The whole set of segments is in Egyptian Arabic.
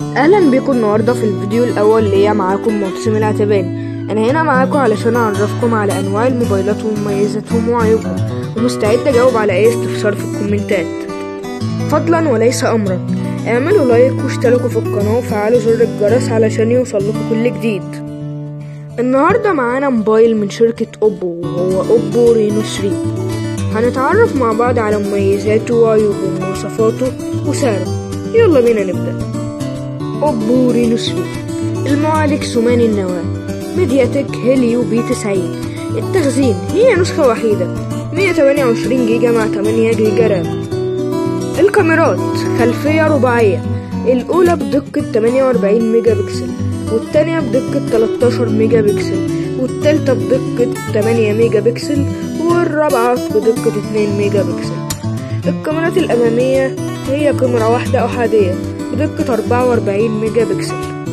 اهلا بيكم النهارده في الفيديو الاول ليا معاكم معتصم العتباني انا هنا معاكم علشان اعرفكم على انواع الموبايلات ومميزاتهم وعيوبهم ومستعد اجاوب على اي استفسار في الكومنتات فضلا وليس امرا اعملوا لايك واشتركوا في القناه وفعلوا زر الجرس علشان يوصلكم كل جديد النهارده معانا موبايل من شركه اوبو وهو اوبو رينو 3 هنتعرف مع بعض على مميزاته وعيوبه ومواصفاته وسعره يلا بينا نبدأ اوبو رينو 3 المعالج ثماني النواة ميدياتك هيليو بي 90 التخزين هي نسخة وحيدة 128 جيجا مع 8 جيجا رام الكاميرات خلفية رباعية الأولى بدقة 48 ميجا بكسل والتانية بدقة 13 ميجا بكسل والتالتة بدقة 8 ميجا بكسل والرابعة بدقة 2 ميجا بكسل الكاميرات الأمامية هي كاميرا واحدة أحادية بدقة 44 ميجا بكسل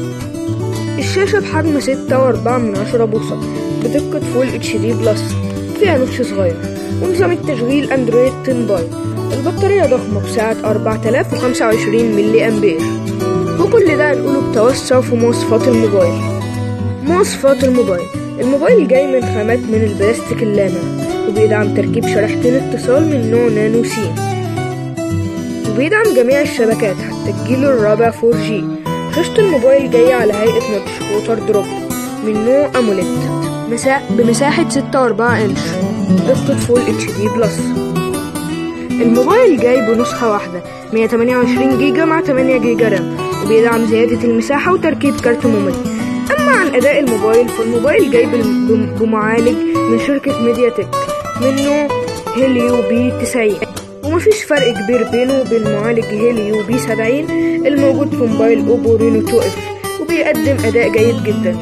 الشاشة بحجم 6.4 من عشرة بوصة بدقة فول اتش دي بلس فيها نوتش صغير ونظام التشغيل اندرويد 10 باي البطارية ضخمة بسعة 4025 ملي أمبير وكل ده هنقوله بتوسع في مواصفات الموبايل مواصفات الموبايل الموبايل جاي من خامات من البلاستيك اللامع وبيدعم تركيب شريحتين اتصال من نوع نانو سين وبيدعم جميع الشبكات حتى الجيل الرابع 4G شاشة الموبايل جاية على هيئة نوتش ووتر دروب من نوع أموليد مسا... بمساحة ستة وأربعة إنش دقة فول اتش دي بلس الموبايل جاي بنسخة واحدة 128 جيجا مع 8 جيجا رام وبيدعم زيادة المساحة وتركيب كارت ميموري أما عن أداء الموبايل فالموبايل جاي بال- بمعالج من شركة ميديا تك من نوع هيليو بي 90 ومفيش فرق كبير بينه وبين معالج هيليو بي 70 الموجود في موبايل اوبو رينو 2 اف وبيقدم اداء جيد جدا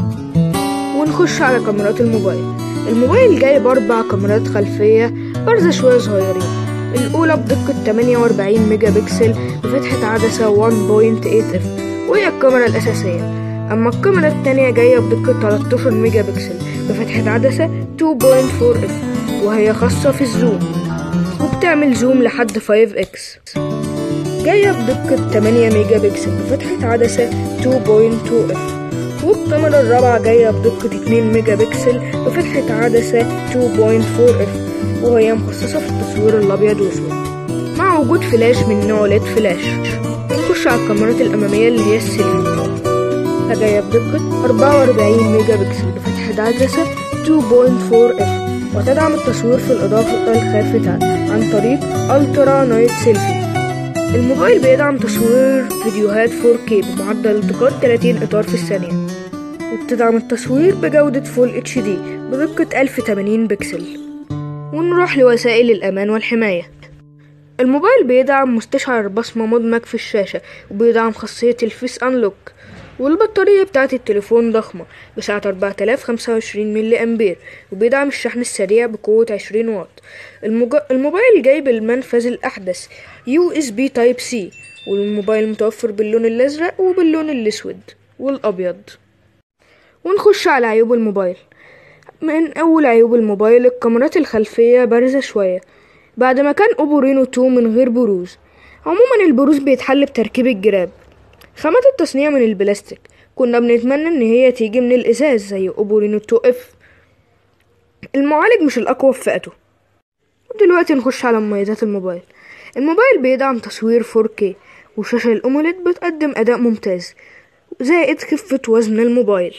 ونخش على كاميرات الموبايل الموبايل جاي باربع كاميرات خلفية بارزة شوية صغيرين الأولى بدقة 48 ميجا بكسل بفتحة عدسة 1.8 اف وهي الكاميرا الأساسية أما الكاميرا التانية جاية بدقة 13 ميجا بكسل بفتحة عدسة 2.4 اف وهي خاصة في الزوم وبتعمل زوم لحد 5x جاية بدقة 8 ميجا بكسل بفتحة عدسة 2.2 اف والكاميرا الرابعة جاية بدقة 2 ميجا بكسل بفتحة عدسة 2.4 اف وهي مخصصة في التصوير الأبيض وأسود مع وجود فلاش من نوع ليد فلاش نخش على الكاميرات الأمامية اللي هي السيلفي فجاية بدقة 44 ميجا بكسل بفتحة عدسة 2.4 اف وتدعم التصوير في الإضاءة الخافتة عن طريق ألترا نايت سيلفي الموبايل بيدعم تصوير فيديوهات 4K بمعدل التقاط 30 إطار في الثانية وبتدعم التصوير بجودة فول اتش دي بدقة 1080 بكسل ونروح لوسائل الأمان والحماية الموبايل بيدعم مستشعر بصمة مدمج في الشاشة وبيدعم خاصية الفيس أنلوك والبطارية بتاعة التليفون ضخمة بسعة 4025 ملي أمبير وبيدعم الشحن السريع بقوة 20 واط المج... الموبايل جاي بالمنفذ الأحدث USB Type C والموبايل متوفر باللون الأزرق وباللون الأسود والأبيض ونخش على عيوب الموبايل من أول عيوب الموبايل الكاميرات الخلفية بارزة شوية بعد ما كان أوبو رينو 2 من غير بروز عموما البروز بيتحل بتركيب الجراب خامات التصنيع من البلاستيك كنا بنتمنى ان هي تيجي من الازاز زي اوبو رينو 2 اف المعالج مش الاقوى في فئته ودلوقتي نخش على مميزات الموبايل الموبايل بيدعم تصوير 4K وشاشة الأموليد بتقدم أداء ممتاز زائد خفة وزن الموبايل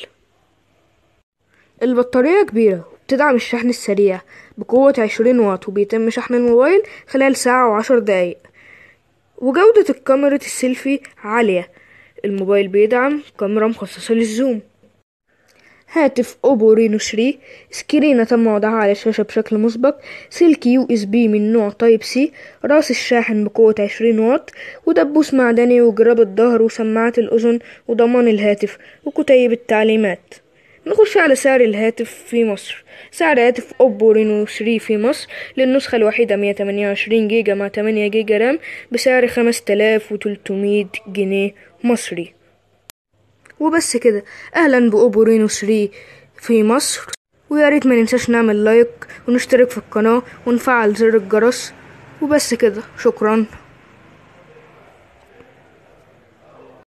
البطارية كبيرة وبتدعم الشحن السريع بقوة 20 واط وبيتم شحن الموبايل خلال ساعة وعشر دقايق وجودة الكاميرا السيلفي عالية الموبايل بيدعم كاميرا مخصصة للزوم هاتف اوبو رينو 3 سكرينة تم وضعها على الشاشة بشكل مسبق سلك يو اس بي من نوع تايب سي راس الشاحن بقوة 20 واط ودبوس معدني وجراب الظهر وسماعة الأذن وضمان الهاتف وكتيب التعليمات نخش على سعر الهاتف في مصر سعر هاتف اوبو رينو 3 في مصر للنسخة الوحيدة 128 جيجا مع 8 جيجا رام بسعر 5300 جنيه مصري وبس كده اهلا باوبو رينو 3 في مصر ويا ريت ما ننساش نعمل لايك ونشترك في القناة ونفعل زر الجرس وبس كده شكرا